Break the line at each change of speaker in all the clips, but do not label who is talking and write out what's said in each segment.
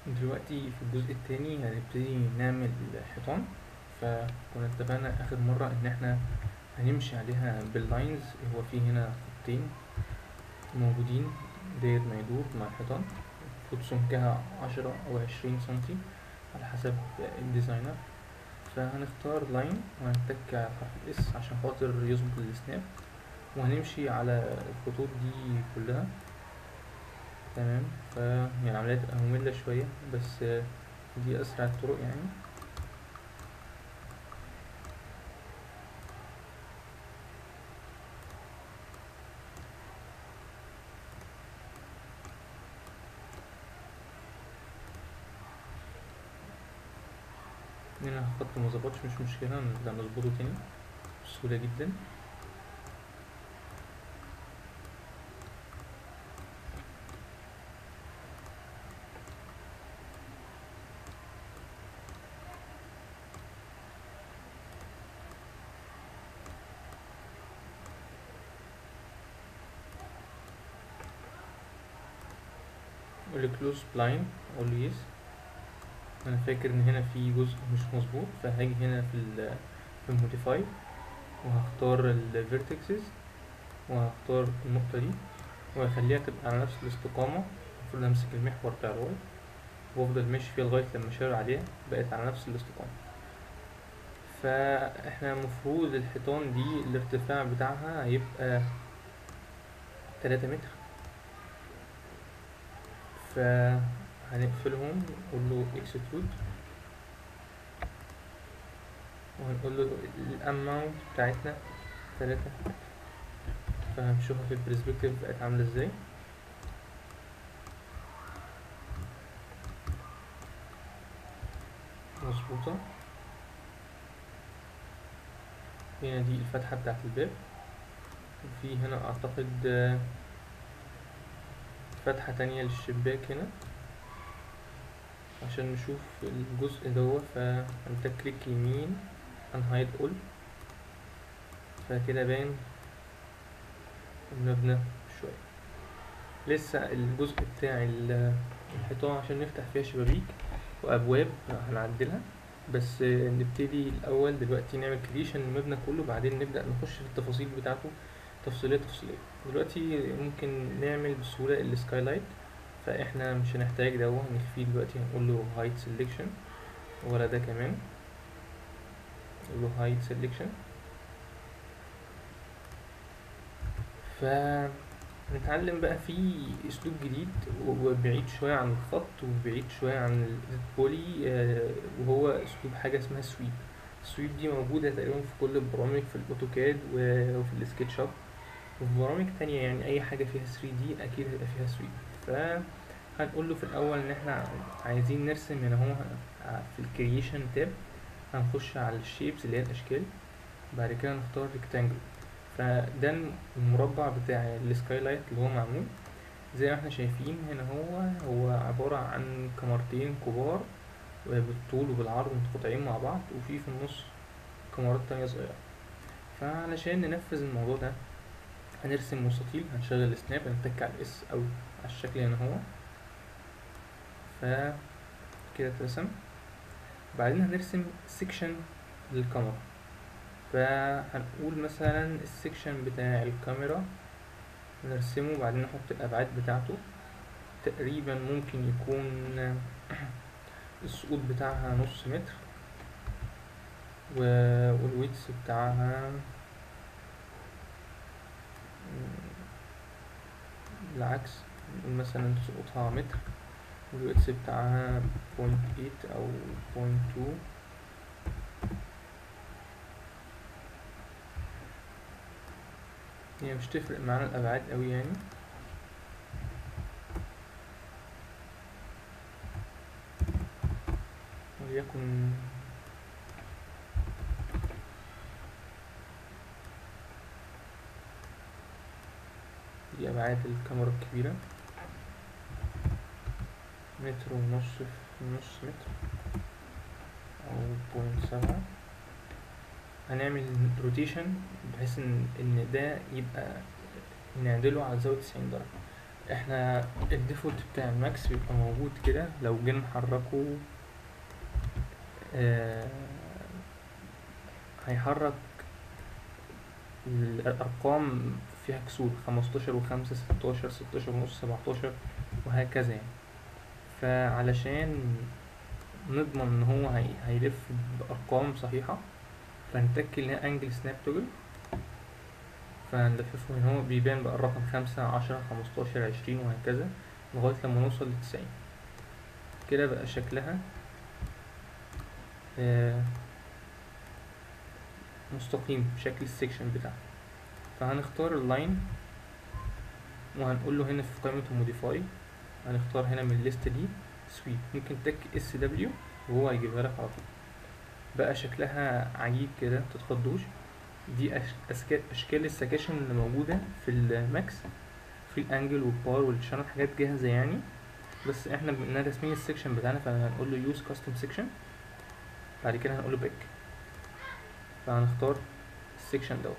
دلوقتي في الجزء التاني هنبتدي نعمل حيطان فكنا اتفقنا آخر مرة إن احنا هنمشي عليها باللاينز هو في هنا خطين موجودين داير ما يدور مع الحيطان المفروض سمكها عشرة أو عشرين سنتي على حسب الديزاينر فهنختار لاين وهنتك على حرف الاس عشان خاطر يظبط السناب وهنمشي على الخطوط دي كلها تمام ف يعني العملية تبقى مملة شوية بس دي أسرع الطرق يعني هنا خط مظبطش مش مشكلة نرجع نظبطه تاني بسهولة جدا قول كلوز بلاين اقول له يس انا فاكر ان هنا في جزء مش مظبوط فهاجي هنا في ال في الموديفاي وهختار الفيرتكسز وهختار النقطة دي وهخليها تبقى على نفس الاستقامة المفروض امسك المحور بتاع الواي وافضل ماشي فيها لغاية لما اشاور عليها بقت على نفس الاستقامة فاحنا المفروض الحيطان دي الارتفاع بتاعها هيبقى تلاتة متر فهنقفلهم نقول له اكسترود وهنقول له الاماونت بتاعتنا تلاتة فهنشوفها في البرسبكتيف بقت عاملة ازاي مظبوطة هنا دي الفتحة بتاعت الباب وفي هنا اعتقد فتحة تانية للشباك هنا عشان نشوف الجزء دوت فانت كليك يمين هنهايد اول فكده باين المبنى شوية لسه الجزء بتاع الحيطان عشان نفتح فيها شبابيك وابواب هنعدلها بس نبتدي الاول دلوقتي نعمل كريشن المبنى كله بعدين نبدأ نخش في التفاصيل بتاعته تفصيلية تفصيلية دلوقتي ممكن نعمل بسهولة السكايلايت فاحنا مش هنحتاج ده هنخفيه دلوقتي هنقول له هايت سيلكشن ولا ده كمان نقول له هايت سيلكشن فنتعلم بقى في اسلوب جديد وبعيد شوية عن الخط وبعيد شوية عن البولي وهو اسلوب حاجة اسمها سويب السويب دي موجودة تقريبا في كل البرامج في الاوتوكاد وفي السكتش اب وفي برامج تانية يعني أي حاجة فيها 3D أكيد هيبقى فيها سويب فهنقول له في الأول إن إحنا عايزين نرسم هنا هو في الكرييشن تاب هنخش على الشيبس اللي هي الأشكال بعد كده نختار ريكتانجل فده المربع بتاع السكايلايت اللي هو معمول زي ما احنا شايفين هنا هو هو عبارة عن كمرتين كبار بالطول وبالعرض متقاطعين مع بعض وفي في النص كاميرات تانية صغيرة فعلشان ننفذ الموضوع ده هنرسم مستطيل هنشغل سناب هنتك على الاس او على الشكل هنا هو ف كده اترسم بعدين هنرسم سيكشن للكاميرا فهنقول مثلا السيكشن بتاع الكاميرا نرسمه بعدين نحط الابعاد بتاعته تقريبا ممكن يكون السقوط بتاعها نص متر والويتس بتاعها بالعكس مثلا سقوطها متر والويتس بتاعها بوينت ايت او بوينت تو هي مش تفرق معانا الابعاد اوي يعني وليكن دي أبعاد الكاميرا الكبيرة متر ونص في نص متر أو بوينت سبعة هنعمل روتيشن بحيث إن إن ده يبقى نعدله على زاوية تسعين درجة احنا الديفولت بتاع الماكس بيبقى موجود كده لو جينا نحركه آه هيحرك الأرقام فيها كسور خمستاشر وخمسة ستاشر ستاشر ونص سبعتاشر وهكذا يعني فعلشان نضمن ان هو هي... هيلف بأرقام صحيحة فنتك اللي هي انجل سناب توجل فنلففه ان هو بيبان بقى الرقم خمسة عشرة خمستاشر عشرين وهكذا لغاية لما نوصل لتسعين كده بقى شكلها آه مستقيم بشكل السكشن بتاعها فهنختار اللاين وهنقول له هنا في قائمة الموديفاي هنختار هنا من الليست دي سويب ممكن تك اس دبليو وهو هيجيبها لك على طول بقى شكلها عجيب كده متتخضوش دي أش- أشكال أشكال السكاشن اللي موجودة في الماكس في الانجل والبار والشانل حاجات جاهزة يعني بس احنا بنبقى راسمين السكشن بتاعنا فهنقول له يوز كاستم سكشن بعد كده هنقول له باك فهنختار السكشن دوت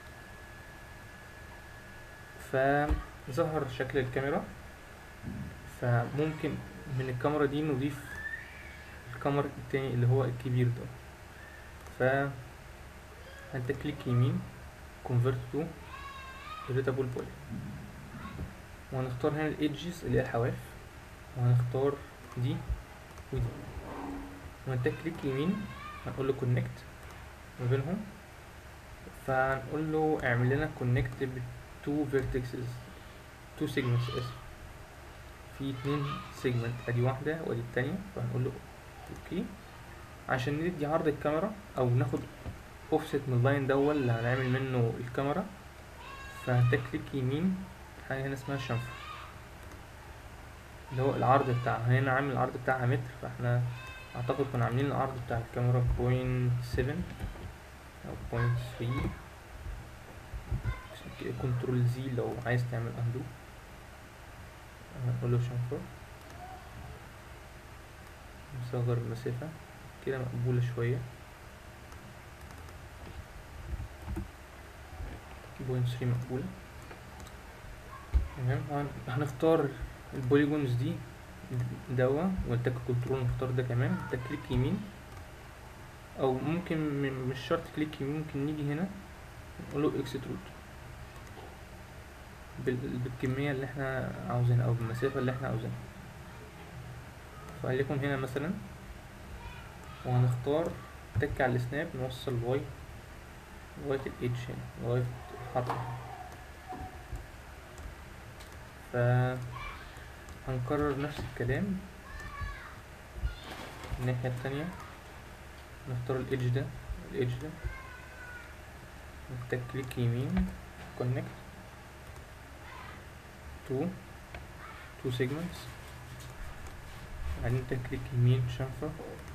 فظهر شكل الكاميرا فممكن من الكاميرا دي نضيف الكاميرا التاني اللي هو الكبير ده ف هنتكليك يمين convert to editable poly وهنختار هنا الايدجز اللي هي الحواف وهنختار دي ودي وهنتكليك يمين هنقول له connect ما بينهم فهنقول له اعمل لنا connect ب two vertices two segments اسف في اتنين segment ادي واحدة وادي التانية فهنقول له اوكي عشان ندي عرض الكاميرا او ناخد اوفست من اللاين ده اللي هنعمل منه الكاميرا فهتكليك يمين حاجة هنا اسمها شنفر اللي هو العرض بتاعها هنا عامل العرض بتاعها متر فاحنا اعتقد كنا عاملين العرض بتاع الكاميرا بوينت سفن او بوينت ثري كنترول زي لو عايز تعمل اندو هنقول له شنفر نصغر المسافة كده مقبولة شوية بوينت ثري مقبولة تمام هن- هنختار البوليجونز دي دوا ونتك كنترول نختار ده كمان تكليك يمين او ممكن م- مش شرط كليك يمين ممكن نيجي هنا نقول له اكسترود بالكمية اللي احنا عاوزينها او بالمسافة اللي احنا عاوزينها فليكن هنا مثلا وهنختار تك على السناب نوصل واي لغاية الايدج هنا لغاية الحرف ف هنكرر نفس الكلام الناحية التانية نختار الايدج ده الايدج ده نحتاج كليك يمين كونكت تو تو سيجمنتس بعدين تكليك يمين شنفة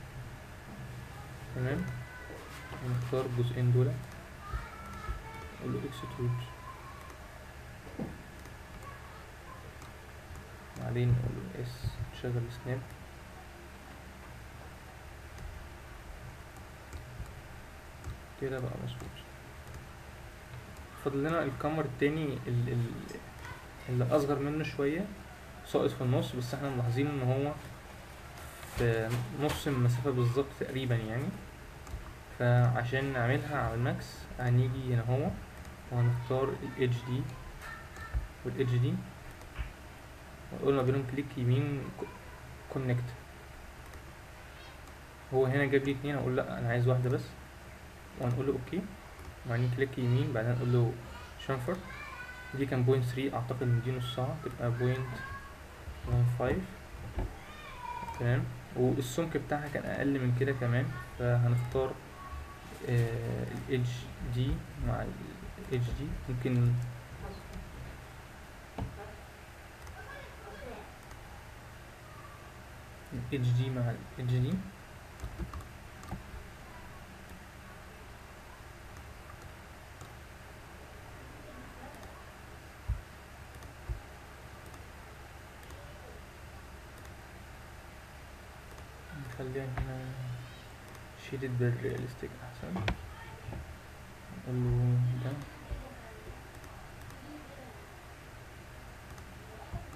تمام ونختار الجزئين دول نقول له اكسترود بعدين نقول له اس شغل سناب كده بقى مظبوط فاضل لنا الكاميرا التاني ال- ال- اللي اصغر منه شويه ساقط في النص بس احنا ملاحظين ان هو في نص المسافه بالظبط تقريبا يعني فعشان نعملها على الماكس هنيجي هنا هو وهنختار الإيدج دي والإيدج دي ونقول ما بينهم كليك يمين كونكت هو هنا جاب لي اتنين اقول لا انا عايز واحده بس وهنقول له اوكي وبعدين كليك يمين بعدين نقول له شنفر دي كان بوينت 3 اعتقد ان دي نصها تبقى بوينت 1.5 تمام والسمك بتاعها كان اقل من كده كمان فهنختار الايدج دي مع الايدج دي ممكن الايدج دي مع الايدج دي نخليها هنا شيدد بالرياليستيك احسن نقول له ده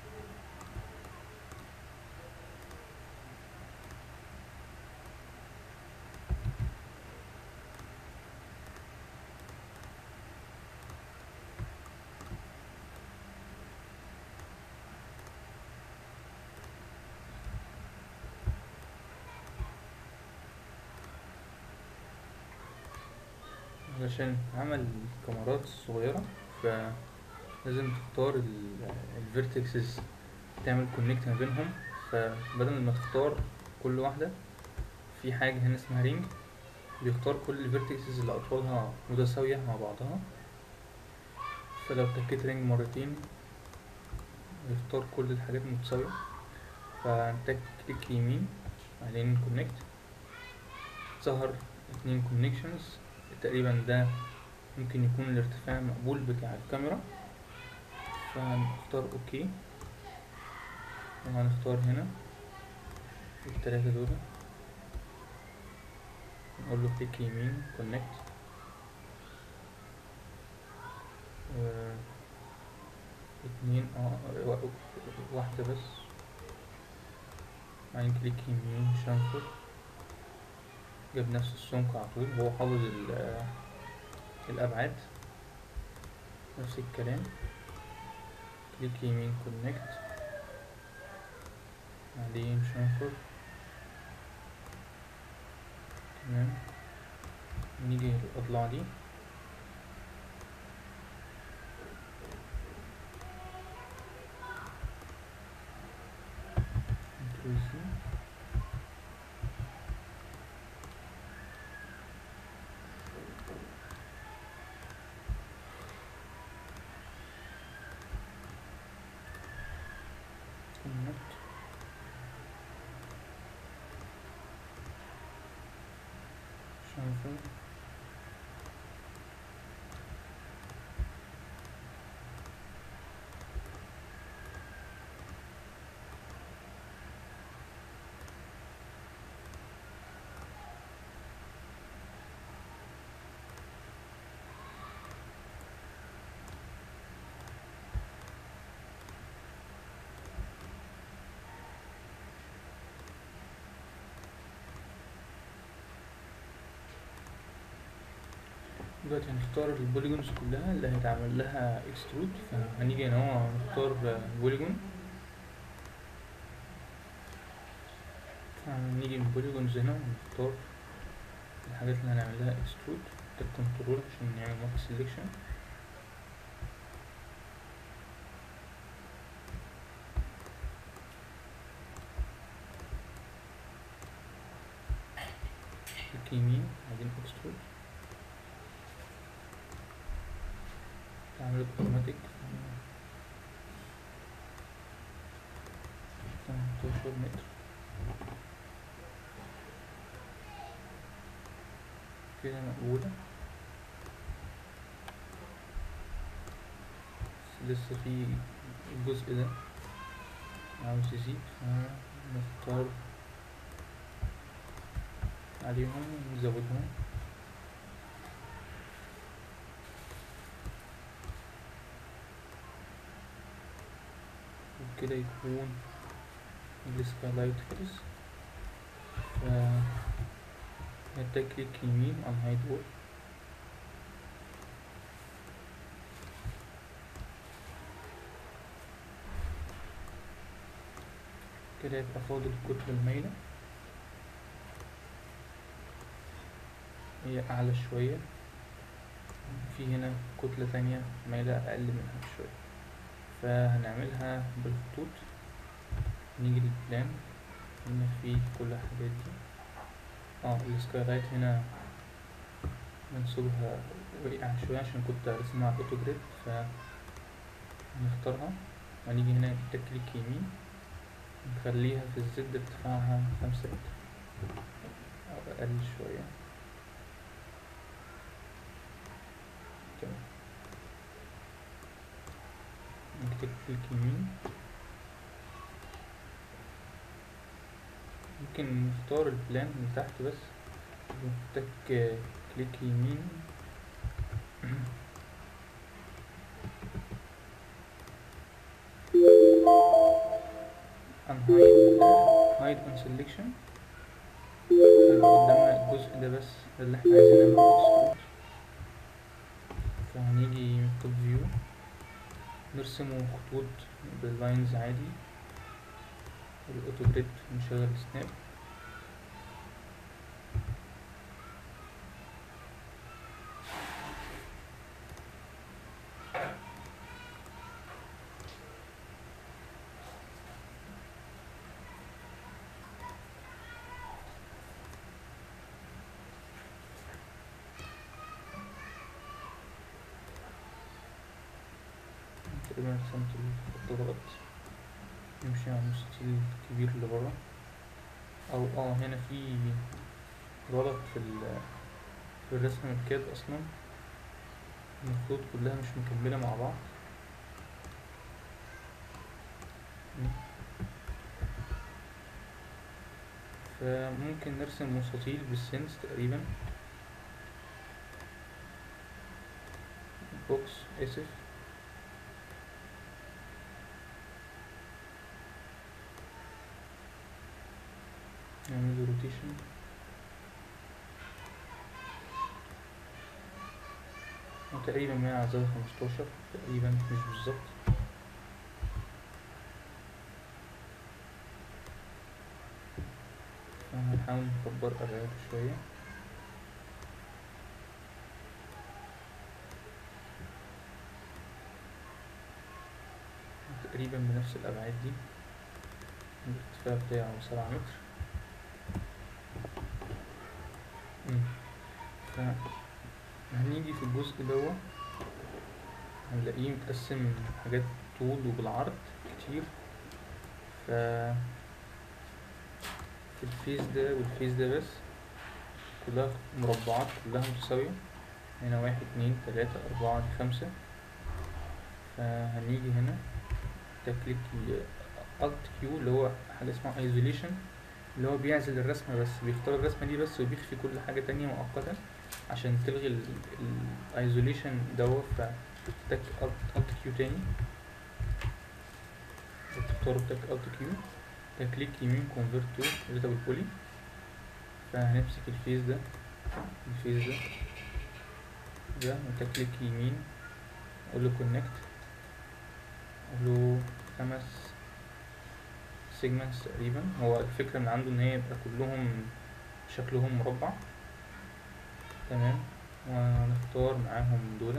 علشان عمل الكاميرات الصغيرة فلازم تختار الفيرتكسز تعمل كونكت ما بينهم فبدل ما تختار كل واحدة في حاجة هنا اسمها رينج بيختار كل الفيرتكسز اللي أطوالها متساوية مع بعضها فلو تكيت رينج مرتين يختار كل الحاجات متساوية فهنتك كليك يمين بعدين كونكت ظهر اتنين كونكشنز تقريبا ده ممكن يكون الارتفاع المقبول بتاع الكاميرا فهنختار اوكي وهنختار هنا التلاتة دول نقول له كليك يمين كونكت اتنين اه وا- واحدة بس بعدين كليك يمين شنفر جاب نفس السمك على طول هو حافظ ال- الأبعاد نفس الكلام كليك يمين كونكت بعدين شنفر تمام نيجي الأضلاع دي كنترول سي كونكت شنفر دلوقتي هنختار البوليجونز كلها اللي هيتعمل لها اكسترود فهنيجي هنا اهو هنختار بوليجون هنيجي من بوليجونز هنا ونختار الحاجات اللي هنعمل لها اكسترود ده كنترول عشان نعمل مارك سيلكشن كليك يمين بعدين اكسترود تعمل اوتوماتيك 18 متر كده مقبولة بس لسه في الجزء ده عاوز يزيد فنختار عليهم ونزودهم وكده يكون السكايلايت خلص ف هتك كليك يمين على هايد وول كده يبقى فاضل الكتلة المايلة هي أعلى شوية في هنا كتلة تانية مايلة أقل منها بشوية فهنعملها بالخطوط نيجي للبلان هنا في كل الحاجات دي اه السكايلايت هنا منسوبها وقع شوية عشان كنت رسمها على الاوتو جريد ف هنختارها هنيجي هنا تكليك يمين نخليها في الزد ارتفاعها خمسة متر أو أقل شوية تمام نكتب كليك يمين ممكن نختار البلان من تحت بس نحتاج كليك يمين unhide hide on selection هيبقى قدامنا الجزء ده بس ده اللي احنا عايزين نعمله extrude فهنيجي من توب فيو نرسمه خطوط باللاينز عادي الاوتو جريد نشغل سناب تقريبا رسمت الخط غلط نمشي على المستطيل الكبير اللي برا او اه هنا في غلط في ال في الرسم الكاد اصلا الخطوط كلها مش مكملة مع بعض مم. فممكن نرسم مستطيل بالسنس تقريبا بوكس اسف نعمل روتيشن وتقريبا مية على زاوية خمستاشر تقريبا مش بالظبط هنحاول نكبر الأبعاد شوية تقريبا بنفس الأبعاد دي الارتفاع بتاعه سبعة متر مم. فهنيجي في الجزء دوا هنلاقيه متقسم حاجات طول وبالعرض كتير ف في الفيس ده والفيس ده بس كلها مربعات كلها متساوية هنا واحد اتنين تلاتة أربعة دي خمسة فهنيجي هنا تكليك الت كيو اللي هو حاجة اسمها ايزوليشن اللي هو بيعزل الرسمة بس بيختار الرسمة دي بس وبيخفي كل حاجة تانية مؤقتا عشان تلغي الايزوليشن دوت فتك الت كيو تاني وتختار تك الت كيو تكليك يمين كونفرت تو اديتابل بولي فهنمسك الفيس ده الفيس ده ده وتكليك يمين اقول له كونكت اقول له خمس سيجمنتس تقريبا هو الفكرة من عنده ان هي يبقى كلهم شكلهم مربع تمام ونختار معاهم دول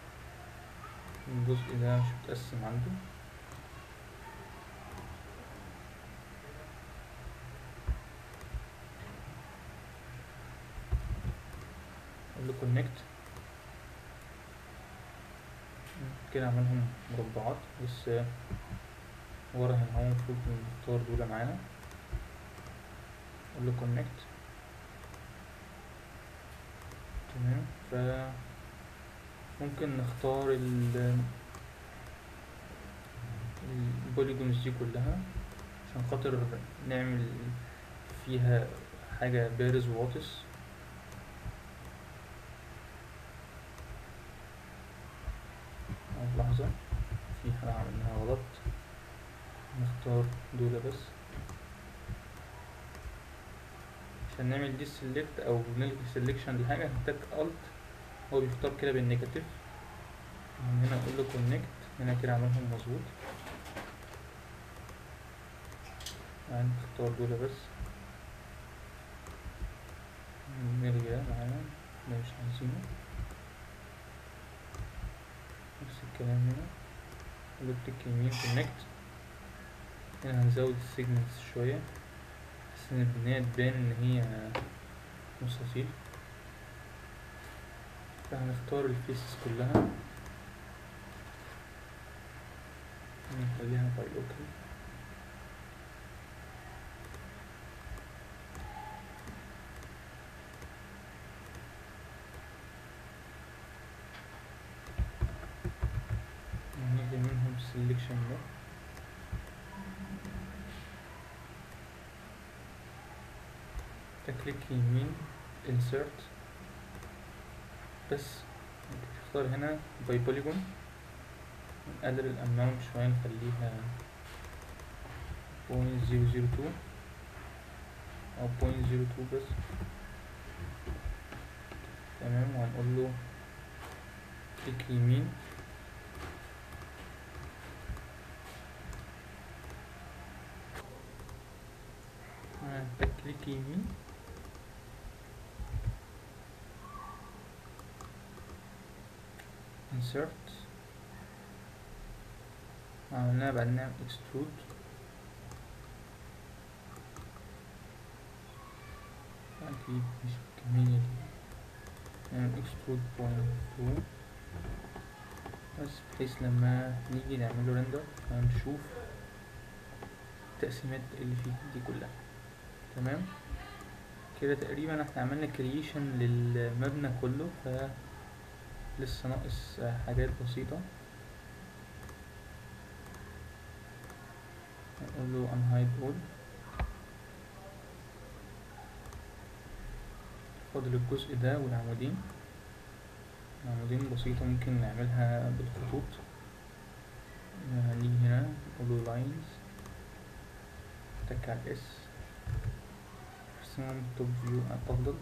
الجزء ده مش متقسم عنده اقول له كونكت كده عملهم مربعات بس ورا هنا هو المفروض نختار دول معانا اقول له كونكت تمام ف ممكن نختار ال البوليجونز دي كلها عشان خاطر نعمل فيها حاجة بارز وواطس لحظة في حاجة عملناها غلط نختار دول بس عشان نعمل دي سيلكت او نلغي سيلكشن لحاجة هنتك الت هو بيختار كده بالنيجاتيف من هنا اقول له كونكت هنا كده عملهم مظبوط يعني نختار دول بس نلغي ده معانا ده مش عايزينه نفس الكلام هنا اقول له كليك يمين كونكت هنا هنزود السيجمنتس شوية بحيث ان البناية تبان ان هي مستطيل فهنختار الفيسز كلها نخليها باي اوكي نيجي منهم السلكشن ده تكليك يمين insert بس تختار هنا باي بوليجون نقلل الاماونت شوية نخليها بوينت زيرو زيرو تو او بوينت زيرو تو بس تمام وهنقول له كليك يمين كليك يمين insert عملناها بعدين نعمل extrude أكيد مش كمية نعمل extrude point two بس بحيث لما نيجي نعمله رندر هنشوف التقسيمات اللي فيه دي كلها تمام كده تقريبا احنا عملنا كرييشن للمبنى كله ف لسه ناقص آه، حاجات بسيطة نقول له unhide all فاضل الجزء ده والعمودين عمودين بسيطة ممكن نعملها بالخطوط هنيجي هنا نقول له lines نتك على الاس maximum توب فيو أفضل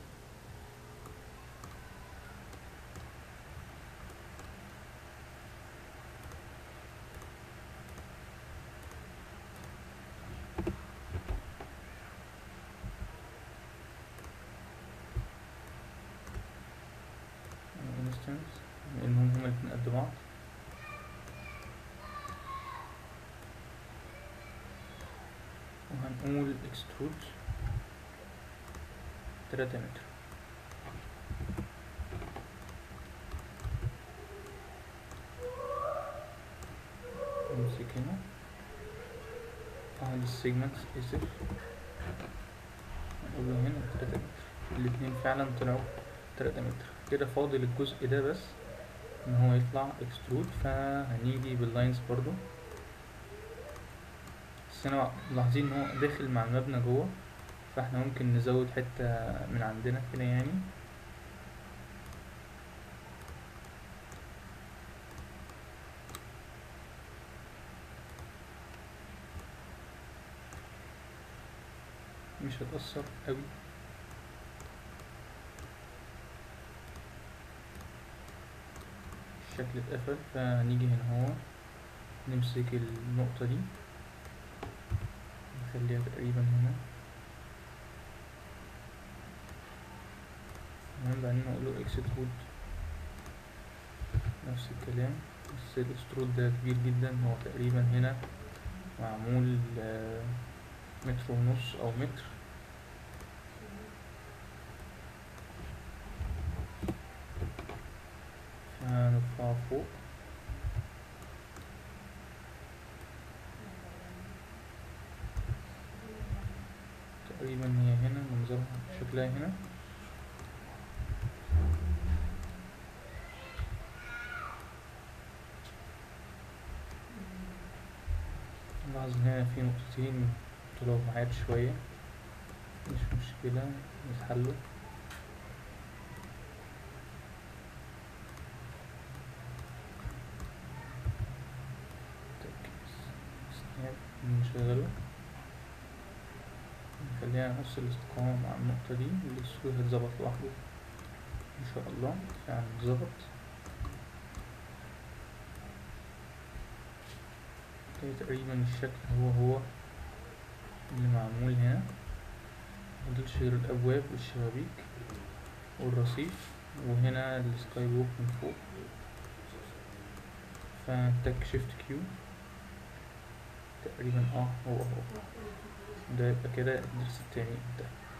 instance لأنهم هما الاتنين قد بعض وهنقول extrude تلاتة متر نمسك هنا أهل السيجمنت اسف نقول له هنا تلاتة متر الاتنين فعلا طلعوا تلاتة متر كده فاضل الجزء ده بس ان هو يطلع اكسترود فهنيجي باللاينز برضو بس هنا ملاحظين ان هو داخل مع المبنى جوه فاحنا ممكن نزود حتة من عندنا كده يعني مش هتأثر قوي الشكل اتقفل فنيجي هنا هو نمسك النقطة دي نخليها تقريبا هنا تمام بعدين نقول له اكسترود نفس الكلام بس الاكسترود ده كبير جدا هو تقريبا هنا معمول آه، متر ونص او متر فنرفعه فوق تقريبا هي هنا منظرها شكلها هنا نلاحظ ان هنا في نقطتين طلعوا بعاد شوية مش مشكلة نتحلوا سناب نشغله نخليها نفس الاستقامة مع النقطة دي الأسلوب هيتظبط لوحده إن شاء الله يعني اتظبط كده تقريبا الشكل هو هو اللي معمول هنا مفضلش غير الأبواب والشبابيك والرصيف وهنا السكاي ووك من فوق فتك شيفت كيو تقريبا اه هو هو ده يبقى كده الدرس التاني انتهى